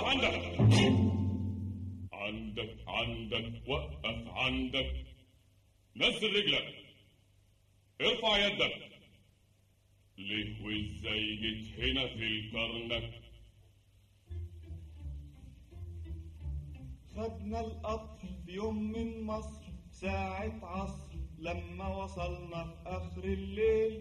عندك عندك عندك وقف عندك نزل رجلك ارفع يدك ليه وازاي جيت هنا في الكرنك خدنا القطر في يوم من مصر ساعة عصر لما وصلنا في آخر الليل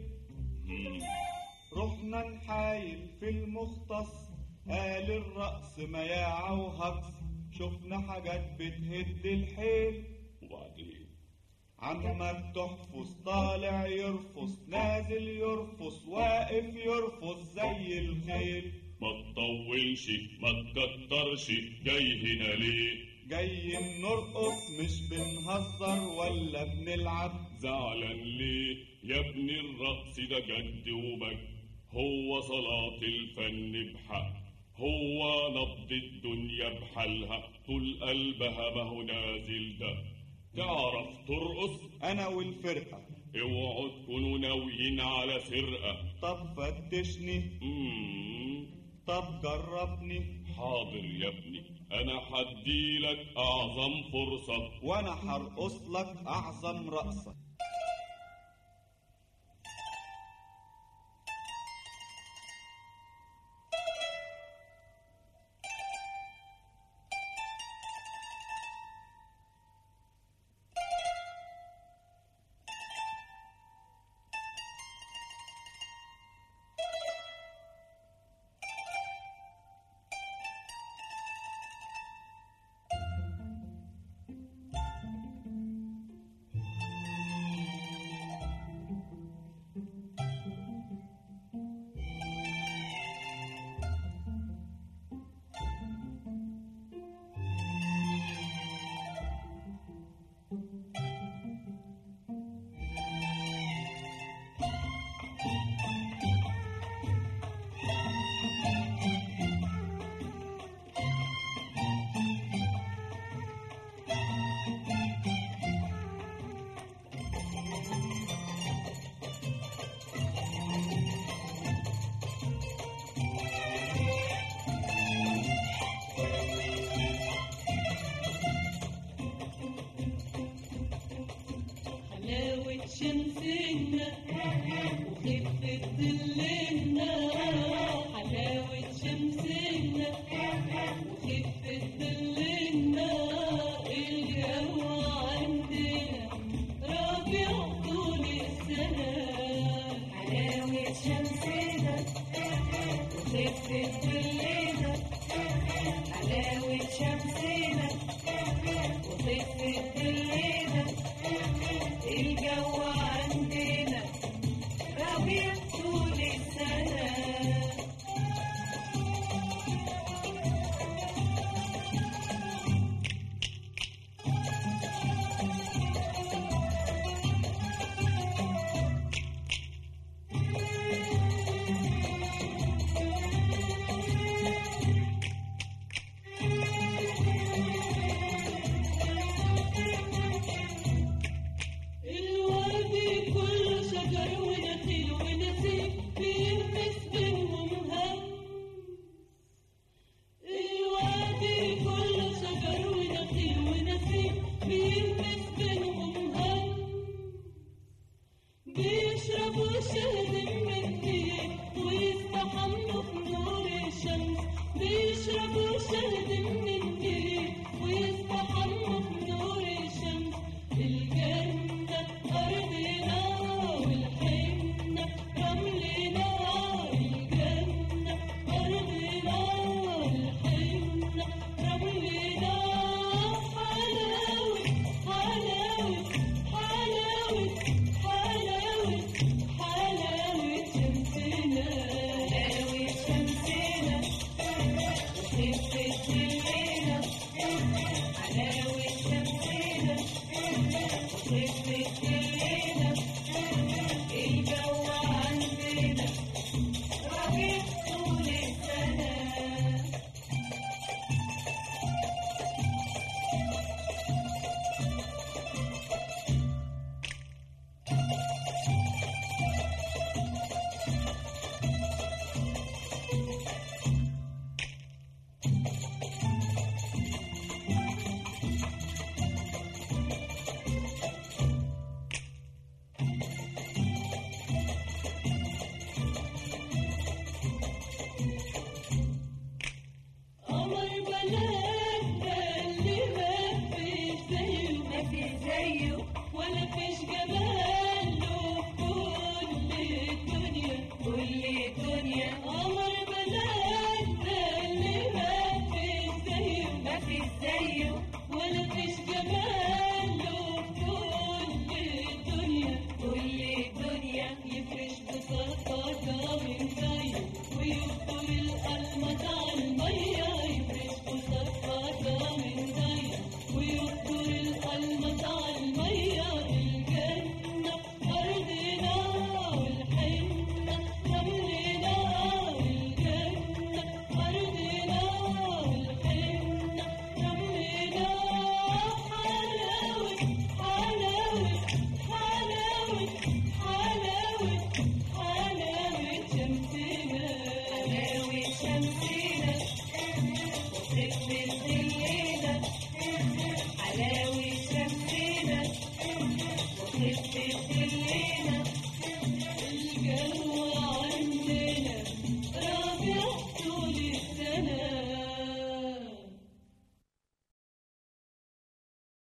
رحنا نحايل في المختص قال الرقص مياعة وهجص شفنا حاجات بتهد الحيل وبعدين عمك تحفظ طالع يرفص نازل يرفص واقف يرفص زي الخيل ما تطولش ما تكترش جاي هنا ليه جاي نرقص مش بنهزر ولا بنلعب زعلان ليه يا ابني الرقص ده جد وبج هو صلاة الفن بحق هو نبض الدنيا بحالها طول قلبها ما هو نازل ده تعرف ترقص انا والفرقة اوعوا تكونوا ناويين على سرقة طب فتشني مم. طب جربني حاضر يا ابني انا حديلك اعظم فرصة وانا هرقص لك اعظم رقصة حلاوة شمسنا وخفة ظلنا